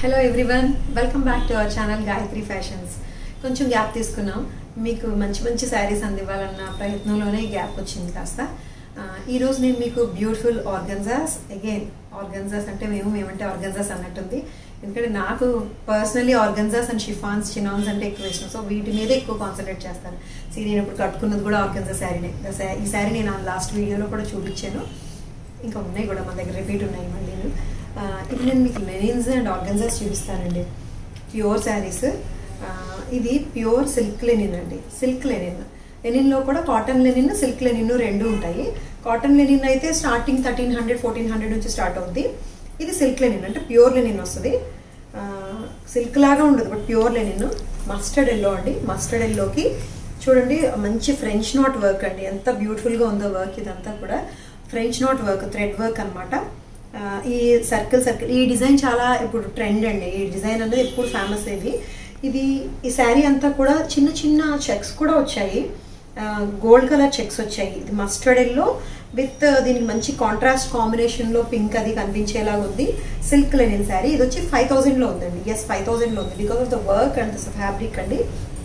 hello everyone welcome back to our channel Gayatri fashions కొంచెం gap తీసుకున్నాం మీకు మంచి మంచి శారీస్ అందివ్వాలన్న ప్రయత్నంలోనే గ్యాప్ వచ్చింది కాస్త ఆ, ఈ రోజు నేను మీకు బ్యూటిఫుల్ ఆర్గన్జాస్ అగైన్ ఆర్గన్జాస్ అంటే మేము మేమంటే ఆర్గన్జాస్ అన్నట్టుంది ఎందుకంటే నాకు personally organzas and chiffons chinons అంటే ఎక్కువ ఇష్టం సో వీటి మీద ఎక్కువ కాన్సన్ట్రేట్ చేస్తాను సీ నేను ఇప్పుడు కట్టుకున్నది కూడా ఆర్గన్జా శారీనే ఈ శారీ నేను లాస్ట్ వీడియోలో కూడా చూపించాను ఇంకా ఉన్నాయి కూడా మన దగ్గర రిపీట్ ఉన్నాయి మళ్ళీ ఇప్పుడు నేను మీకు లెనిన్స్ అండ్ ఆర్గన్జాస్ చూపిస్తానండి ప్యూర్ శారీస్ ఇది ప్యూర్ సిల్క్ లెనిన్ అండి సిల్క్ లెనిన్ లెనిన్లో కూడా కాటన్ లెనిన్ సిల్క్ లెనిన్ రెండు ఉంటాయి కాటన్ లెనిన్ అయితే starting thirteen hundred fourteen hundred నుంచి స్టార్ట్ అవుద్ది ఇది సిల్క్ లెనిన్ అంటే ప్యూర్ లెనిన్ వస్తుంది సిల్క్ లాగా ఉండదు but pure linen mustard yellow అండి మస్టర్డ్ ఎల్లోకి చూడండి మంచి ఫ్రెంచ్ నాట్ వర్క్ అండి ఎంత బ్యూటిఫుల్గా ఉందో వర్క్ ఇదంతా కూడా French knot work thread work అనమాట ఈ సర్కిల్ సర్కిల్ ఈ డిజైన్ చాలా ఇప్పుడు ట్రెండ్ అండి ఈ డిజైన్ అనేది ఎప్పుడు ఫేమస్ ఇది ఇది ఈ శారీ అంతా కూడా చిన్న చిన్న చెక్స్ కూడా వచ్చాయి గోల్డ్ కలర్ చెక్స్ వచ్చాయి ఇది మస్టర్డ్ ఎల్లో విత్ దీనికి మంచి కాంట్రాస్ట్ కాంబినేషన్లో పింక్ అది కనిపించేలాగా ఉంది సిల్క్ లెనిన్ శారీ ఇది వచ్చి ఫైవ్ థౌసండ్లో ఉందండి ఎస్ ఫైవ్ థౌసండ్లో ఉంది because of the work and the fabric అండి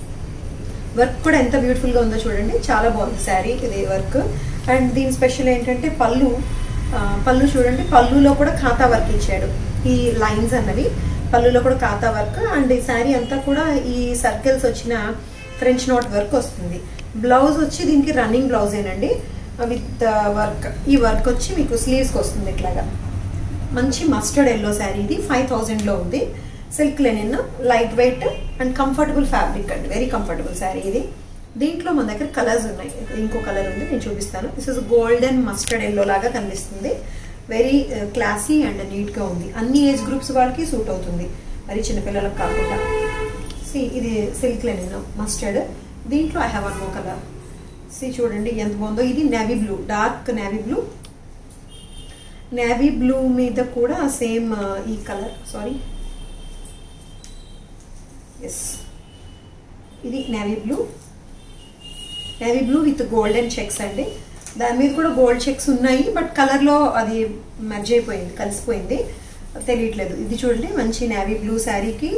వర్క్ కూడా ఎంత బ్యూటిఫుల్గా ఉందో చూడండి చాలా బాగుంది శారీ ఇది వర్క్ అండ్ దీని స్పెషల్ ఏంటంటే పళ్ళు ఆ, పళ్ళు చూడండి పళ్ళులో కూడా ఖాతా వర్క్ ఇచ్చాడు ఈ లైన్స్ అన్నవి పళ్ళులో కూడా ఖాతా వర్క్ అండ్ ఈ శారీ అంతా కూడా ఈ సర్కిల్స్ వచ్చిన ఫ్రెంచ్ నోట్ వర్క్ వస్తుంది బ్లౌజ్ వచ్చి దీనికి రన్నింగ్ బ్లౌజేనండి విత్ వర్క్ ఈ వర్క్ వచ్చి మీకు స్లీవ్స్కి వస్తుంది ఇట్లాగా మంచి మస్టర్డ్ ఎల్లో శారీ ఇది ఫైవ్ థౌజండ్లో ఉంది silk linen light weight and comfortable fabric అండి వెరీ కంఫర్టబుల్ శారీ ఇది దీంట్లో మన దగ్గర కలర్స్ ఉన్నాయి ఇంకో కలర్ ఉంది నేను చూపిస్తాను this is golden mustard yellow లాగా కనిపిస్తుంది వెరీ క్లాసీ అండ్ నీట్గా ఉంది అన్ని ఏజ్ గ్రూప్స్ వాళ్ళకి సూట్ అవుతుంది మరి చిన్నపిల్లలకు కాకుండా సి ఇది సిల్క్ లెనిన్ మస్టర్డ్ దీంట్లో I have one more colour see చూడండి ఎంత బాగుందో ఇది navy blue dark navy blue navy blue మీద కూడా సేమ్ ఈ కలర్ సారీ ఎస్ ఇది navy blue navy blue with golden checks అండి దాని మీద కూడా గోల్డ్ చెక్స్ ఉన్నాయి బట్ కలర్లో అది మర్జ్ అయిపోయింది కలిసిపోయింది తెలియట్లేదు ఇది చూడండి మంచి నేవీ బ్లూ శారీకి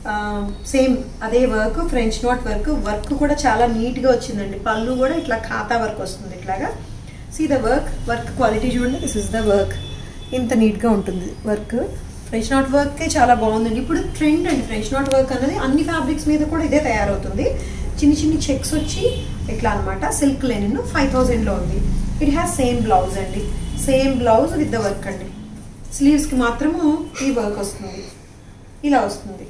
సేమ్ అదే work French knot work work కూడా చాలా నీట్గా వచ్చిందండి పళ్ళు కూడా ఇట్లా ఖాతా వర్క్ వస్తుంది ఇట్లాగా see the work work quality చూడండి దిస్ ఇస్ ద వర్క్ ఇంత నీట్గా ఉంటుంది వర్క్ ఫ్రెంచ్ నాట్ వర్కే చాలా బాగుందండి ఇప్పుడు ట్రెండ్ అండి ఫ్రెంచ్ నాట్ వర్క్ అనేది అన్ని ఫ్యాబ్రిక్స్ మీద కూడా ఇదే తయారవుతుంది చిన్ని చిన్ని చెక్స్ వచ్చి ఇట్లా అనమాట సిల్క్ లెనిన్ ఫైవ్ థౌజండ్లో ఉంది ఇట్ హ్యాస్ సేమ్ బ్లౌజ్ అండి same blouse with the work అండి స్లీవ్స్కి మాత్రము ఈ వర్క్ వస్తుంది ఇలా వస్తుంది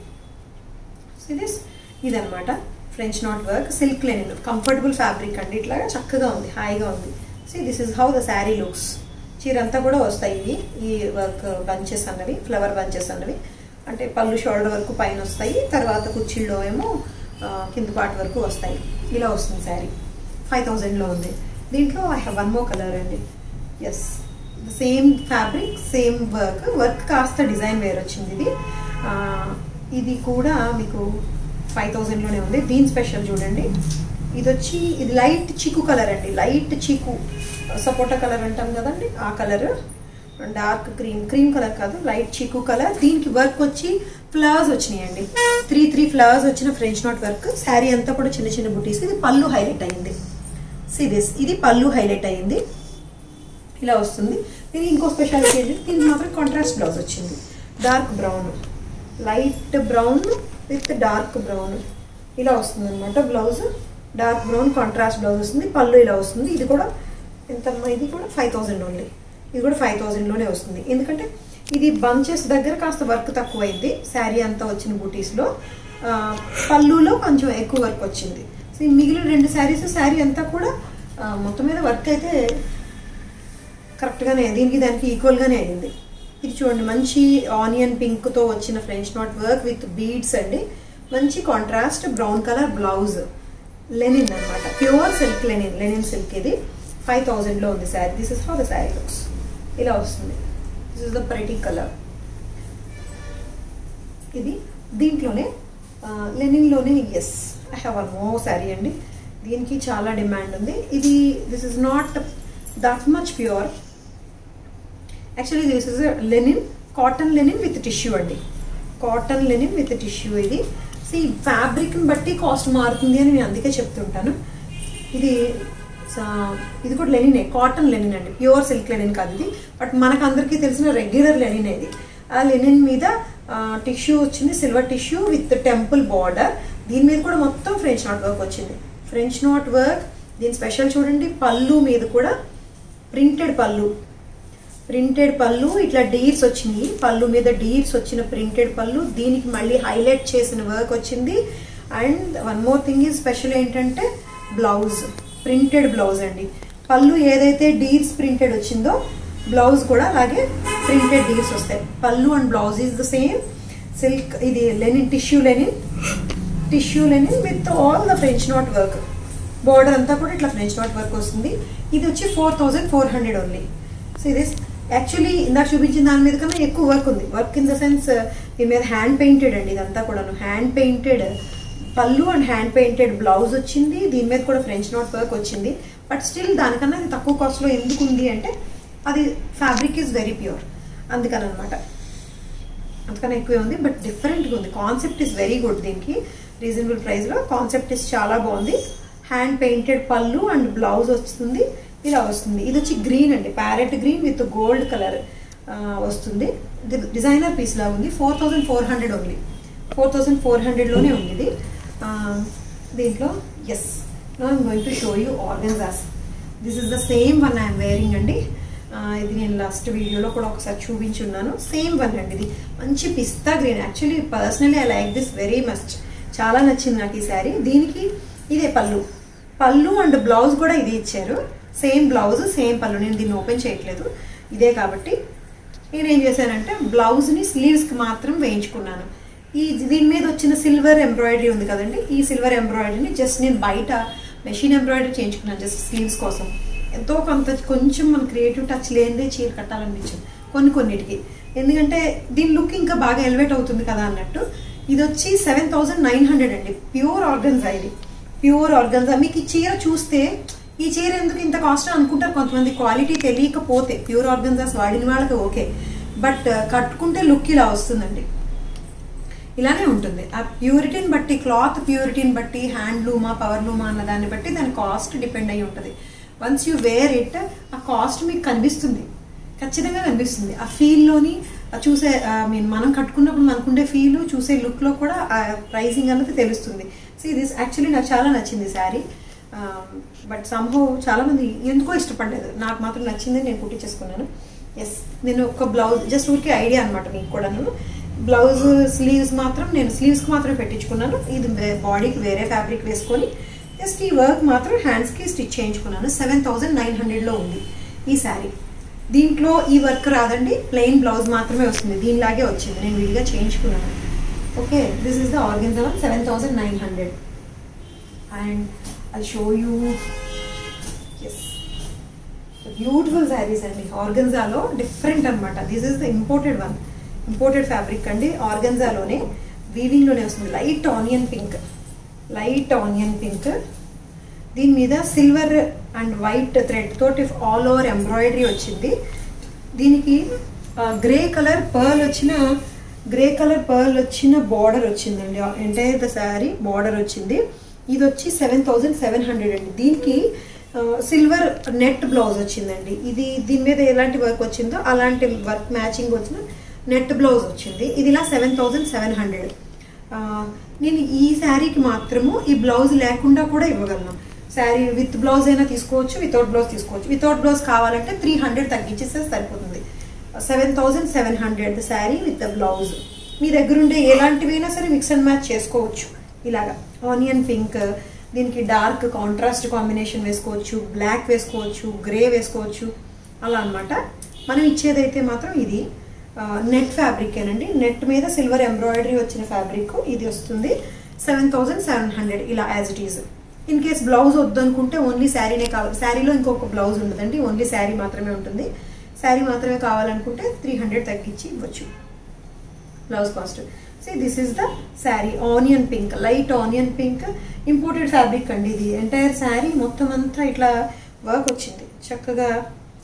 దిస్ ఇదనమాట French knot work silk linen comfortable fabric అండి ఇట్లాగా చక్కగా ఉంది హాయిగా ఉంది see this is how the saree looks చీర అంతా కూడా వస్తాయి ఇవి ఈ వర్క్ బంచెస్ అన్నవి ఫ్లవర్ బంచెస్ అన్నవి అంటే పళ్ళు షోల్డర్ వరకు పైన వస్తాయి తర్వాత కుర్చీల్లో ఏమో ఆ, కింద పార్ట్ వరకు వస్తాయి ఇలా వస్తుంది శారీ ఫైవ్ థౌజండ్లో ఉంది దీంట్లో I have one more colour అండి yes same fabric same work work కాస్త డిజైన్ వేరు వచ్చింది ఇది ఆ, ఇది కూడా మీకు ఫైవ్ థౌజండ్లోనే ఉంది దీని స్పెషల్ చూడండి ఇది వచ్చి ఇది లైట్ చిక్కు కలర్ అండి లైట్ చిక్కు సపోటా కలర్ అంటాం కదండి ఆ colour dark cream cream colour కాదు లైట్ చిక్కు కలర్ దీనికి వర్క్ వచ్చి ఫ్లవర్స్ వచ్చినాయండి త్రీ త్రీ ఫ్లవర్స్ వచ్చిన ఫ్రెంచ్ నాట్ వర్క్ శారీ అంతా కూడా చిన్న చిన్న బుటీస్ ఇది పళ్ళు హైలైట్ అయింది సిరీస్ ఇది పళ్ళు హైలైట్ అయింది ఇలా వస్తుంది దీనికి ఇంకో స్పెషాలిటీ ఏంటి దీనికి మాత్రం కాంట్రాస్ట్ బ్లౌజ్ వచ్చింది dark brown light brown with dark brown ఇలా వస్తుంది అనమాట blouse dark brown contrast blouse వస్తుంది పళ్ళు ఇలా వస్తుంది ఇది కూడా ఎంత ఇది కూడా ఫైవ్ థౌజండ్ ఓన్లీ ఇది కూడా ఫైవ్ థౌజండ్లోనే వస్తుంది ఎందుకంటే ఇది బంచెస్ దగ్గర కాస్త వర్క్ తక్కువైంది శారీ అంతా వచ్చిన బూటీస్లో పళ్ళులో కొంచెం ఎక్కువ వర్క్ వచ్చింది సో ఈ మిగిలిన రెండు శారీస్ శారీ అంతా కూడా ఆ, మొత్తం మీద వర్క్ అయితే కరెక్ట్గానే దీనికి దానికి ఈక్వల్గానే అయింది ఇది చూడండి మంచి ఆనియన్ పింక్తో వచ్చిన French knot work with beads అండి మంచి contrast brown colour blouse linen అనమాట pure silk linen linen silk ఇది ఫైవ్ థౌజండ్లో ఉంది saree this is for the saree looks ఇలా వస్తుంది this is the pretty colour ఇది దీంట్లోనే లెనిన్లోనే yes I have one more saree అండి దీనికి చాలా డిమాండ్ ఉంది ఇది this is not that much pure actually this is linen cotton linen with tissue అండి కాటన్ లెనిన్ విత్ టిష్యూ ఇది సో ఈ ఫ్యాబ్రిక్ని బట్టి కాస్ట్ మారుతుంది అని నేను అందుకే చెప్తుంటాను ఇది సా- ఇది కూడా లెనినే కాటన్ లెనిన్ అండి ప్యూర్ సిల్క్ లెనిన్ కాదు ఇది బట్ మనకు అందరికీ తెలిసిన రెగ్యులర్ లెనిన్ ఇది ఆ లెనిన్ మీద టిష్యూ వచ్చింది silver tissue with temple border దీని మీద కూడా మొత్తం ఫ్రెంచ్ నాట్ వర్క్ వచ్చింది ఫ్రెంచ్ నాట్ వర్క్ దీని స్పెషల్ చూడండి పళ్ళు మీద కూడా ప్రింటెడ్ పళ్ళు ప్రింటెడ్ పళ్ళు ఇట్లా డీర్స్ వచ్చినాయి పళ్ళు మీద డీర్స్ వచ్చిన ప్రింటెడ్ పళ్ళు దీనికి మళ్ళీ హైలైట్ చేసిన వర్క్ వచ్చింది and one more thing is special ఏంటంటే బ్లౌజ్ ప్రింటెడ్ బ్లౌజ్ అండి పళ్ళు ఏదైతే డీర్స్ ప్రింటెడ్ వచ్చిందో బ్లౌజ్ కూడా అలాగే ప్రింటెడ్ డీర్స్ వస్తాయి పళ్ళు and blouse is the same silk ఇది linen tissue linen tissue linen with all the French knot work border అంతా కూడా ఇట్లా ఫ్రెంచ్ నాట్ వర్క్ వస్తుంది ఇది వచ్చి four thousand four hundred only so ఇది యాక్చువల్లీ ఇందాక చూపించిన దాని మీద కన్నా ఎక్కువ వర్క్ ఉంది వర్క్ ఇన్ ద సెన్స్ దీని మీద హ్యాండ్ పెయింటెడ్ అండి ఇదంతా కూడాను హ్యాండ్ పెయింటెడ్ పళ్ళు అండ్ హ్యాండ్ పెయింటెడ్ బ్లౌజ్ వచ్చింది దీని మీద కూడా ఫ్రెంచ్ నాట్ వర్క్ వచ్చింది బట్ స్టిల్ దానికన్నా ఇది తక్కువ కాస్ట్లో ఎందుకు ఉంది అంటే అది ఫ్యాబ్రిక్ ఈజ్ వెరీ ప్యూర్ అందుకని అనమాట అంతకన్నా ఎక్కువే ఉంది బట్ డిఫరెంట్గా ఉంది కాన్సెప్ట్ ఇస్ వెరీ గుడ్ దీనికి రీజనబుల్ ప్రైస్లో కాన్సెప్ట్ ఇస్ చాలా బాగుంది హ్యాండ్ పెయింటెడ్ పళ్ళు అండ్ బ్లౌజ్ వస్తుంది ఇలా వస్తుంది ఇది వచ్చి గ్రీన్ అండి parrot green with gold colour వస్తుంది ఇది డిజైనర్ పీస్ లా ఉంది four thousand four hundred only four thousand four హండ్రెడ్లోనే ఉంది ఇది ఆ, దీంట్లో yes no I'm going to show you organzas this is the same one I'm wearing అండి ఆ, ఇది నేను లాస్ట్ వీడియోలో కూడా ఒకసారి చూపించున్నాను సేమ్ వన్ అండి ఇది మంచి పిస్తా green actually personally I like this very much చాలా నచ్చింది నాకు ఈ శారీ దీనికి ఇదే పళ్ళు పళ్ళు అండ్ బ్లౌజ్ కూడా ఇది ఇచ్చారు సేమ్ బ్లౌజ్ సేమ్ పళ్ళు నేను దీన్ని ఓపెన్ చేయట్లేదు ఇదే కాబట్టి నేను ఏం చేశానంటే బ్లౌజ్ని స్లీవ్స్కి మాత్రం వేయించుకున్నాను ఈ దీని మీద వచ్చిన సిల్వర్ ఎంబ్రాయిడరీ ఉంది కదండి ఈ సిల్వర్ ఎంబ్రాయిడరీని జస్ట్ నేను బయట మెషిన్ ఎంబ్రాయిడరీ చేయించుకున్నాను జస్ట్ స్లీవ్స్ కోసం ఎంతో కొంత కొంచెం మన క్రియేటివ్ టచ్ లేనిదే చీర కట్టాలనిపించింది కొన్ని కొన్నిటికి ఎందుకంటే దీని లుక్ ఇంకా బాగా ఎలివేట్ అవుతుంది కదా అన్నట్టు ఇది వచ్చి సెవెన్ థౌజండ్ నైన్ హండ్రెడ్ అండి ప్యూర్ ఆర్గన్జా ఇది ప్యూర్ ఆర్గన్జా మీకు ఈ చీర చూస్తే ఈ చీర ఎందుకు ఇంత కాస్ట్ అనుకుంటారు కొంతమంది క్వాలిటీ తెలియకపోతే ప్యూర్ ఆర్గన్జాస్ వాడిన వాళ్ళకి ఓకే బట్ కట్టుకుంటే లుక్ ఇలా వస్తుందండి ఇలానే ఉంటుంది ఆ ప్యూరిటీని బట్టి క్లాత్ ప్యూరిటీని బట్టి హ్యాండ్లూమా పవర్లూమా అన్న దాన్ని బట్టి దాని కాస్ట్ డిపెండ్ అయి ఉంటుంది వన్స్ యూ వేర్ ఇట్ ఆ కాస్ట్ మీకు కనిపిస్తుంది ఖచ్చితంగా కనిపిస్తుంది ఆ ఫీల్లోని చూసే ఐ మీన్ మనం కట్టుకున్నప్పుడు మనకుండే ఫీల్ చూసే లుక్లో కూడా ఆ ప్రైసింగ్ అన్నది తెలుస్తుంది సో ఇది యాక్చువల్లీ నాకు చాలా నచ్చింది శారీ బట్ సంహో చాలా మంది ఎందుకో ఇష్టపడలేదు నాకు మాత్రం నచ్చింది నేను కుట్టించేసుకున్నాను ఎస్ నేను ఒక బ్లౌజ్ జస్ట్ ఊరికే ఐడియా అనమాట మీకు కూడాను బ్లౌజ్ స్లీవ్స్ మాత్రం నేను స్లీవ్స్కి మాత్రం పెట్టించుకున్నాను ఇది బాడీకి వేరే ఫ్యాబ్రిక్ వేసుకొని జస్ట్ ఈ వర్క్ మాత్రం హ్యాండ్స్కి స్టిచ్ చేయించుకున్నాను సెవెన్ థౌజండ్ నైన్ హండ్రెడ్లో ఉంది ఈ శారీ దీంట్లో ఈ వర్క్ రాదండి ప్లెయిన్ బ్లౌజ్ మాత్రమే వస్తుంది దీనిలాగే వచ్చింది నేను విడిగా చేయించుకున్నాను okay this is the organzas one seven thousand nine hundred and I show you yes beautiful saris అండి ఆర్గన్జాలో డిఫరెంట్ అనమాట this is the imported one imported fabric అండి ఆర్గన్జాలోనే వీవింగ్లోనే వస్తుంది light onion pink light onion pink దీని మీద సిల్వర్ అండ్ వైట్ థ్రెడ్ తోటి ఆల్ ఓవర్ ఎంబ్రాయిడరీ వచ్చింది దీనికి గ్రే కలర్ పర్ల్ వచ్చిన గ్రే కలర్ పర్ల్ వచ్చిన బార్డర్ వచ్చిందండి ఎంటైర్ ద శారీ బార్డర్ వచ్చింది ఇది వచ్చి సెవెన్ థౌజండ్ సెవెన్ హండ్రెడ్ అండి దీనికి సిల్వర్ నెట్ బ్లౌజ్ వచ్చిందండి ఇది దీని మీద ఎలాంటి వర్క్ వచ్చిందో అలాంటి వర్క్ మ్యాచింగ్ వచ్చిన నెట్ బ్లౌజ్ వచ్చింది ఇది ఇలా సెవెన్ థౌజండ్ సెవెన్ హండ్రెడ్ నేను ఈ శారీకి మాత్రము ఈ బ్లౌజ్ లేకుండా కూడా ఇవ్వగలను శారీ విత్ బ్లౌజ్ అయినా తీసుకోవచ్చు వితౌట్ బ్లౌజ్ తీసుకోవచ్చు వితౌట్ బ్లౌజ్ కావాలంటే త్రీ హండ్రెడ్ తగ్గించేస్తే సరిపోతుంది seven thousand seven hundred sari with the blouse మీ దగ్గర ఉండే ఎలాంటివైనా సరే మిక్స్ అండ్ మ్యాచ్ చేసుకోవచ్చు ఇలాగా ఆనియన్ పింక్ దీనికి డార్క్ కాంట్రాస్ట్ కాంబినేషన్ వేసుకోవచ్చు బ్లాక్ వేసుకోవచ్చు గ్రే వేసుకోవచ్చు అలా అనమాట మనం ఇచ్చేదైతే మాత్రం ఇది నెట్ ఫ్యాబ్రిక్ ఏనండి నెట్ మీద సిల్వర్ ఎంబ్రాయిడరీ వచ్చిన ఫ్యాబ్రిక్ ఇది వస్తుంది సెవెన్ థౌజండ్ సెవెన్ హండ్రెడ్ ఇలా as it is in case blouse వద్దనుకుంటే ఓన్లీ శారీనే కావాలి శారీలో ఇంకొక బ్లౌజ్ ఉండదండి ఓన్లీ శారీ మాత్రమే ఉంటుంది శారీ మాత్రమే కావాలనుకుంటే త్రీ హండ్రెడ్ తగ్గించి ఇవ్వచ్చు blouse cost so this is the sari onion pink light onion pink imported fabric అండి ఇది ఎంటైర్ శారీ మొత్తం అంతా ఇట్లా వర్క్ వచ్చింది చక్కగా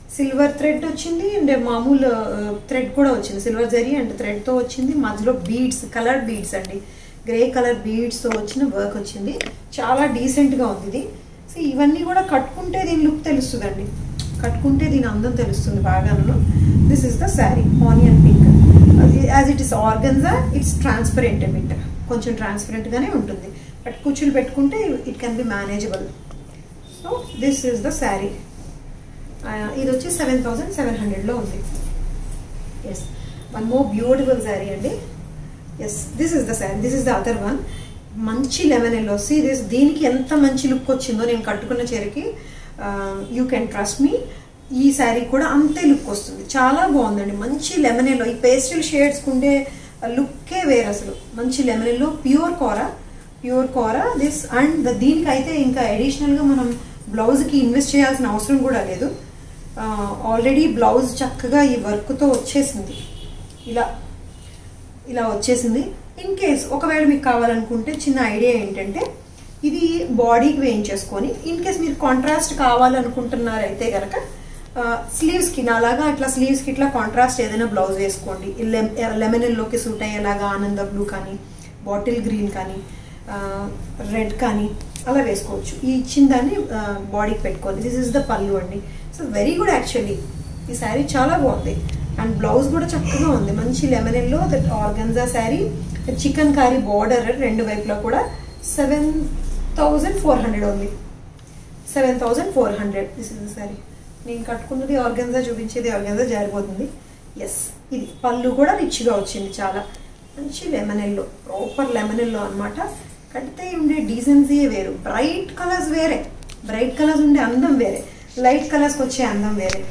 సిల్వర్ థ్రెడ్ వచ్చింది అండ్ మామూలు థ్రెడ్ కూడా వచ్చింది సిల్వర్ జరీ అండ్ థ్రెడ్తో వచ్చింది మధ్యలో బీడ్స్ కలర్ బీడ్స్ అండి గ్రే కలర్ బీడ్స్తో వచ్చిన వర్క్ వచ్చింది చాలా డీసెంట్గా ఉంది ఇది సో ఇవన్నీ కూడా కట్టుకుంటే దీని లుక్ తెలుస్తుందండి కట్టుకుంటే దీని అందం తెలుస్తుంది బాగాను this is the sari onion pink as it is organza it's transparent bit కొంచెం ట్రాన్స్పరెంట్గానే ఉంటుంది బట్ కుచ్చులు పెట్టుకుంటే it can be manageable so this is the sari ఇది వచ్చి సెవెన్ థౌజండ్ సెవెన్ హండ్రెడ్లో ఉంది yes one more beautiful sari అండి yes this is the sari this is the other one మంచి లెమన్ ఎల్లో సి దిస్ దీనికి ఎంత మంచి లుక్ వచ్చిందో నేను కట్టుకున్న చీరకి యూ కెన్ ట్రస్ట్ మీ ఈ శారీ కూడా అంతే లుక్ వస్తుంది చాలా బాగుందండి మంచి లెమన్ ఎల్లో ఈ పేస్టల్ షేడ్స్ ఉండే లుక్కే వేరు అసలు మంచి lemon yellow pure kora pure kora this and దీనికైతే ఇంకా అడిషనల్గా మనం బ్లౌజ్కి ఇన్వెస్ట్ చేయాల్సిన అవసరం కూడా లేదు ఆల్రెడీ బ్లౌజ్ చక్కగా ఈ వర్క్తో వచ్చేసింది ఇలా ఇలా వచ్చేసింది ఇన్ కేస్ ఒకవేళ మీకు కావాలనుకుంటే చిన్న ఐడియా ఏంటంటే ఇది బాడీకి వేయించేసుకొని ఇన్ కేస్ మీరు కాంట్రాస్ట్ కావాలనుకుంటున్నారైతే కనుక స్లీవ్స్కి నాలాగా ఇట్లా స్లీవ్స్కి ఇట్లా కాంట్రాస్ట్ ఏదైనా బ్లౌజ్ వేసుకోండి లెమన్ ఎల్లోకి సూట్ అయ్యేలాగా ఆనంద బ్లూ కానీ బాటిల్ గ్రీన్ కానీ రెడ్ కానీ అలా వేసుకోవచ్చు ఈ ఇచ్చిన దాన్ని బాడీకి పెట్టుకోవాలి దిస్ ఇస్ ద పళ్ళు అండి సో వెరీ గుడ్ యాక్చువల్లీ ఈ శారీ చాలా బాగుంది అండ్ బ్లౌజ్ కూడా చక్కగా ఉంది మంచి lemon yellow that organza sari chikankari border రెండు వైపులా కూడా సెవెన్ థౌజండ్ ఫోర్ హండ్రెడ్ ఉంది seven thousand four hundred this is sari నేను కట్టుకున్నది ఆర్గన్జా చూపించేది ఆర్గన్జా జారిపోతుంది ఎస్ ఇది పళ్ళు కూడా రిచ్గా వచ్చింది చాలా మంచి lemon yellow proper lemon yellow అనమాట కడితే ఉండే డీసెన్సీయే వేరు బ్రైట్ కలర్స్ వేరే బ్రైట్ కలర్స్ ఉండే అందం వేరే లైట్ కలర్స్కి వచ్చే అందం వేరే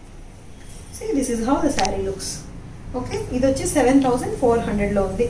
see this is how the saree looks okay ఇది వచ్చి సెవెన్ థౌజండ్ ఫోర్ హండ్రెడ్లో ఉంది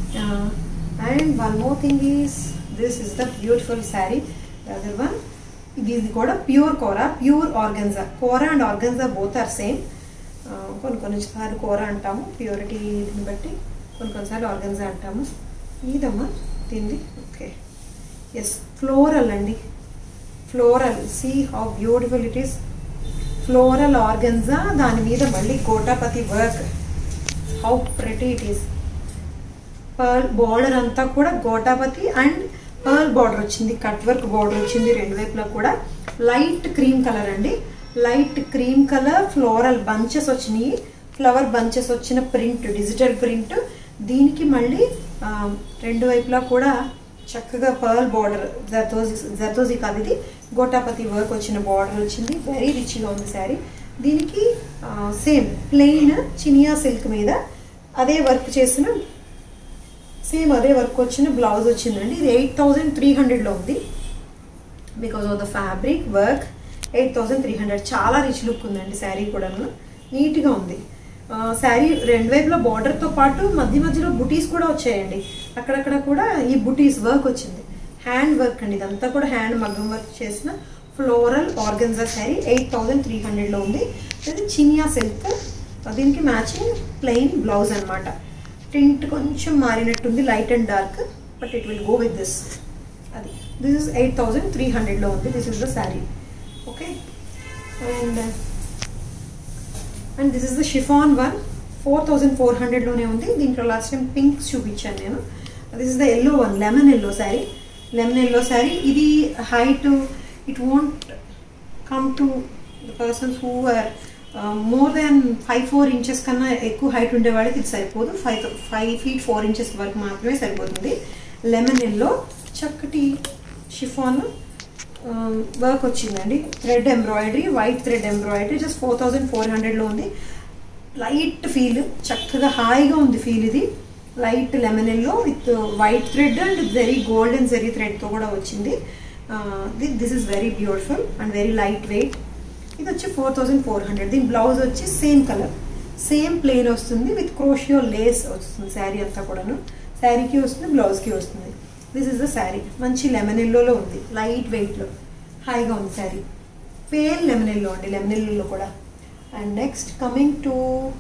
and one more thing is this is the beautiful sari other one ఇది ఇది కూడా pure kora pure organza kora and organza both are same కొన్ని కొన్నిసార్లు కోరా అంటాము ప్యూరిటీ దీన్ని బట్టి కొన్ని కొన్నిసార్లు ఆర్గన్జా అంటాము ఇదమ్మా తింది ఓకే ఎస్ ఫ్లోరల్ అండి floral see how beautiful it is floral organza దాని మీద మళ్ళీ gotapatti work how pretty it is pearl border అంతా కూడా గోటాపతి అండ్ పర్ల్ బార్డర్ వచ్చింది కట్ వర్క్ బార్డర్ వచ్చింది రెండు వైపులా కూడా లైట్ క్రీమ్ కలర్ అండి light cream colour floral bunches వచ్చినాయి ఫ్లవర్ బంచెస్ వచ్చిన ప్రింట్ డిజిటల్ ప్రింట్ దీనికి మళ్ళీ రెండు వైపులా కూడా చక్కగా పర్ల్ బార్డర్ జర్దోజీ జర్దోజీ కాదు ఇది గోటాపతి వర్క్ వచ్చిన బార్డర్ వచ్చింది వెరీ రిచ్గా ఉంది శారీ దీనికి సేమ్ ప్లెయిన్ చినియా సిల్క్ మీద అదే వర్క్ చేసిన సేమ్ అదే వర్క్ వచ్చిన బ్లౌజ్ వచ్చిందండి ఇది ఎయిట్ థౌజండ్ త్రీ హండ్రెడ్లో ఉంది because of the fabric work eight thousand three hundred చాలా రిచ్ లుక్ ఉందండి శారీ కూడాను నీట్గా ఉంది శారీ రెండు వైపుల బార్డర్తో పాటు మధ్య మధ్యలో బుటీస్ కూడా వచ్చాయండి అక్కడక్కడ కూడా ఈ బుటీస్ వర్క్ వచ్చింది హ్యాండ్ వర్క్ అండి ఇదంతా కూడా హ్యాండ్ మగ్గం వర్క్ చేసిన floral organza sari eight thousand three హండ్రెడ్లో ఉంది ఇది చినియా సిల్క్ దీనికి మ్యాచింగ్ ప్లెయిన్ బ్లౌజ్ అనమాట టింట్ కొంచెం మారినట్టుంది light and dark but it will go with this అది this is eight thousand three హండ్రెడ్లో ఉంది this is the sari okay and and this is the chiffon one four thousand four హండ్రెడ్లోనే ఉంది దీంట్లో last time pink చూపించాను నేను this is the yellow one lemon yellow sari lemon yellow sari ఇది height it won't come to the persons who are more than five four inches కన్నా ఎక్కువ height ఉండే వాళ్ళకి ఇది సరిపోదు five five feet four inches వరకు మాత్రమే సరిపోతుంది లెమన్ ఎల్లో చక్కటి షిఫాన్ వర్క్ వచ్చిందండి thread embroidery white thread embroidery just four thousand four హండ్రెడ్లో ఉంది లైట్ ఫీల్ చక్కగా హాయిగా ఉంది ఫీల్ ఇది light lemon yellow with white thread and very golden zari థ్రెడ్తో కూడా వచ్చింది this is very beautiful and very light weight ఇది వచ్చి ఫోర్ థౌజండ్ ఫోర్ హండ్రెడ్ దీని బ్లౌజ్ వచ్చి సేమ్ కలర్ సేమ్ ప్లెయిన్ వస్తుంది విత్ క్రోషియో లేస్ వస్తుంది శారీ అంతా కూడాను శారీకి వస్తుంది బ్లౌజ్కి వస్తుంది దిస్ ఇస్ ద శారీ మంచి లెమన్ ఎల్లోలో ఉంది లైట్ వెయిట్లో హాయిగా ఉంది శారీ పేల్ లెమన్ ఎల్లో అండి లెమన్ ఎల్లోలో కూడా and next coming to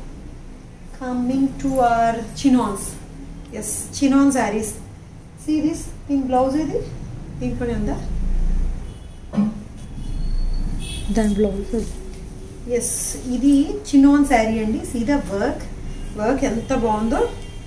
coming to our chinons yes chinon saris see this దీని బ్లౌజ్ ఇది దీంట్లోనే ఉందా దాని బ్లౌజ్ ఎస్ ఇది చిన్నోన్ శారీ అండి సీదా వర్క్ వర్క్ ఎంత బాగుందో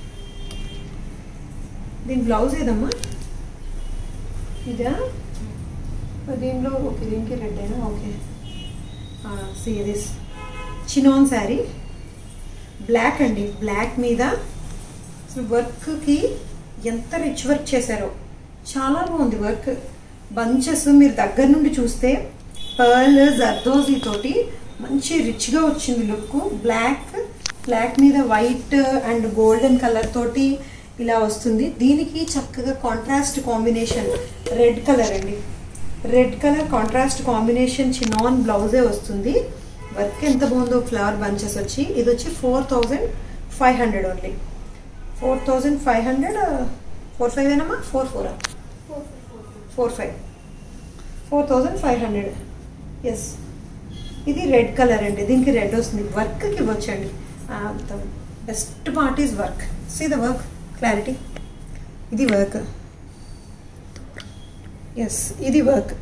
దీని బ్లౌజ్ ఏదమ్మా ఇదా దీనిలో ఓకే దీనికి రెడ్ అయినా okay see this chinon sari black అండి బ్లాక్ మీద అసలు వర్క్కి ఎంత రిచ్ వర్క్ చేశారో చాలా బాగుంది వర్క్ బంచెస్ మీరు దగ్గర నుండి చూస్తే పర్ల్ జర్దోజీ తోటి మంచి రిచ్గా వచ్చింది లుక్ బ్లాక్ బ్లాక్ మీద వైట్ అండ్ గోల్డెన్ కలర్ తోటి ఇలా వస్తుంది దీనికి చక్కగా కాంట్రాస్ట్ కాంబినేషన్ రెడ్ కలర్ అండి red colour contrast combination chinon బ్లౌజే వస్తుంది వర్క్ ఎంత బాగుందో ఫ్లవర్ బంచెస్ వచ్చి ఇది వచ్చి four thousand five hundred only four thousand five hundred four five ఏనమ్మా ఫోర్ ఫోరా four five four thousand five hundred yes ఇది రెడ్ కలర్ అండి దీనికి రెడ్ వస్తుంది వర్క్కి ఇవ్వచ్చండి the best part is work see the work clarity ఇది work yes ఇది వర్క్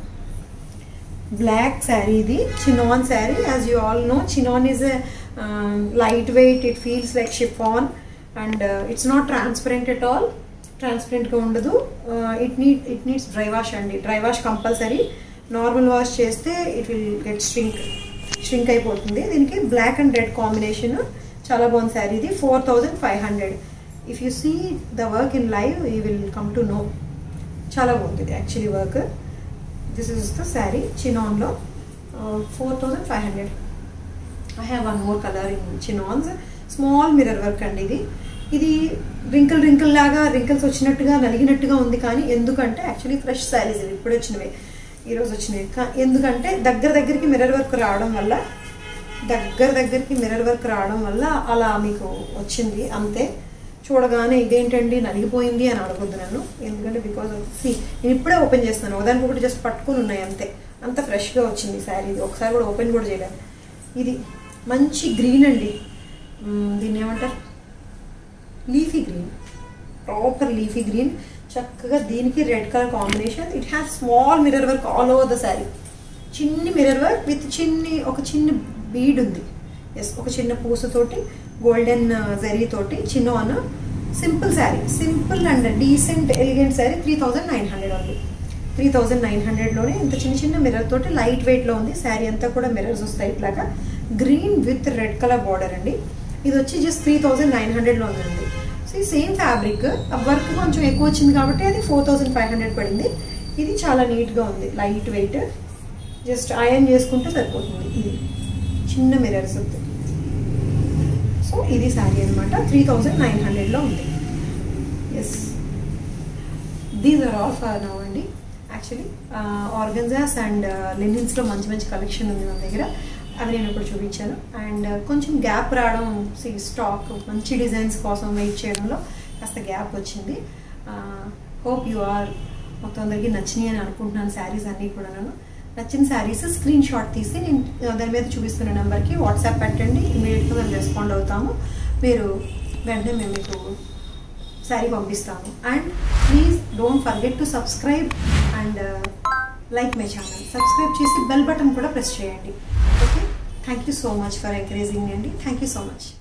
బ్లాక్ శారీ ఇది chinon sari as you all know chinon is light weight it feels like chiffon and it's not transparent at all ట్రాన్స్పరెంట్గా ఉండదు it need it needs dry wash అండి dry wash compulsory normal wash చేస్తే it will get shrink shrink అయిపోతుంది దీనికి black and red combination చాలా బాగుంది శారీ ఇది four thousand five hundred if you see the work in live you will come to know చాలా బాగుంది ఇది actually work this is the sari చినాన్లో four thousand five hundred I have one more colour in chinons small mirror work అండి ఇది ఇది wrinkle wrinkle లాగా wrinkles వచ్చినట్టుగా నలిగినట్టుగా ఉంది కానీ ఎందుకంటే యాక్చువల్లీ ఫ్రెష్ శారీస్ ఇవి ఇప్పుడు వచ్చినవి ఈరోజు వచ్చినవి ఎందుకంటే దగ్గర దగ్గరికి మిర్రర్ వర్క్ రావడం వల్ల దగ్గర దగ్గరికి మిర్రర్ వర్క్ రావడం వల్ల అలా మీకు వచ్చింది అంతే చూడగానే ఇదేంటండి నలిగిపోయింది అని అడగొద్దు నన్ను ఎందుకంటే బికాజ్ ఆఫ్ సి నేను ఇప్పుడే ఓపెన్ చేస్తున్నాను ఒకదానికి ఒకటి జస్ట్ పట్టుకుని ఉన్నాయి అంతే అంత ఫ్రెష్గా వచ్చింది శారీ ఇది ఒకసారి కూడా ఓపెన్ కూడా చేయలేదు ఇది మంచి గ్రీన్ అండి దీన్ని ఏమంటారు leafy green proper leafy green చక్కగా దీనికి red colour combination it has small mirror work all over the sari చిన్ని మిర్రర్ వర్క్ విత్ చిన్ని ఒక చిన్న బీడ్ ఉంది ఎస్ ఒక చిన్న పూసతోటి గోల్డెన్ జరీ తోటి చిన్న అన్న simple sari simple and decent elegant sari three thousand nine hundred ఉంది త్రీ థౌజండ్ నైన్ హండ్రెడ్లోనే ఇంత చిన్న చిన్న మిర్రర్ తోటి లైట్ వెయిట్లో ఉంది శారీ అంతా కూడా మిర్రర్స్ వస్తాయి ఇట్లాగా green with red colour border అండి ఇది వచ్చి జస్ట్ త్రీ థౌజండ్ నైన్ హండ్రెడ్లో ఉందండి సో ఈ సేమ్ ఫ్యాబ్రిక్ వర్క్ కొంచెం ఎక్కువ వచ్చింది కాబట్టి అది ఫోర్ థౌజండ్ ఫైవ్ హండ్రెడ్ పడింది ఇది చాలా నీట్గా ఉంది లైట్ వెయిట్ జస్ట్ ఐరన్ చేసుకుంటే సరిపోతుంది ఇది చిన్న మిర్రర్స్ ఉంది సో ఇది శారీ అనమాట త్రీ థౌజండ్ నైన్ హండ్రెడ్లో ఉంది yes these are all for now అండి యాక్చువల్లీ ఆర్గన్జాస్ అండ్ లెనిన్స్లో మంచి మంచి కలెక్షన్ ఉంది మన దగ్గర అవి నేను ఇప్పుడు చూపించాను అండ్ కొంచెం గ్యాప్ రావడం సి స్టాక్ మంచి డిజైన్స్ కోసం వెయిట్ చేయడంలో కాస్త గ్యాప్ వచ్చింది హోప్ యు ఆర్ మొత్తం అందరికీ నచ్చినాయి అని అనుకుంటున్నాను శారీస్ అన్నీ కూడా నేను నచ్చిన శారీస్ స్క్రీన్ షాట్ తీసి నేను దాని మీద చూపిస్తున్న నెంబర్కి వాట్సాప్ పెట్టండి ఇమీడియట్గా మేము రెస్పాండ్ అవుతాము మీరు వెంటనే మేము మీకు శారీ పంపిస్తాము and please don't forget to subscribe and like my channel subscribe చేసి బెల్ బటన్ కూడా ప్రెస్ చేయండి okay thank you so much for encouraging అండి థ్యాంక్ యూ సో మచ్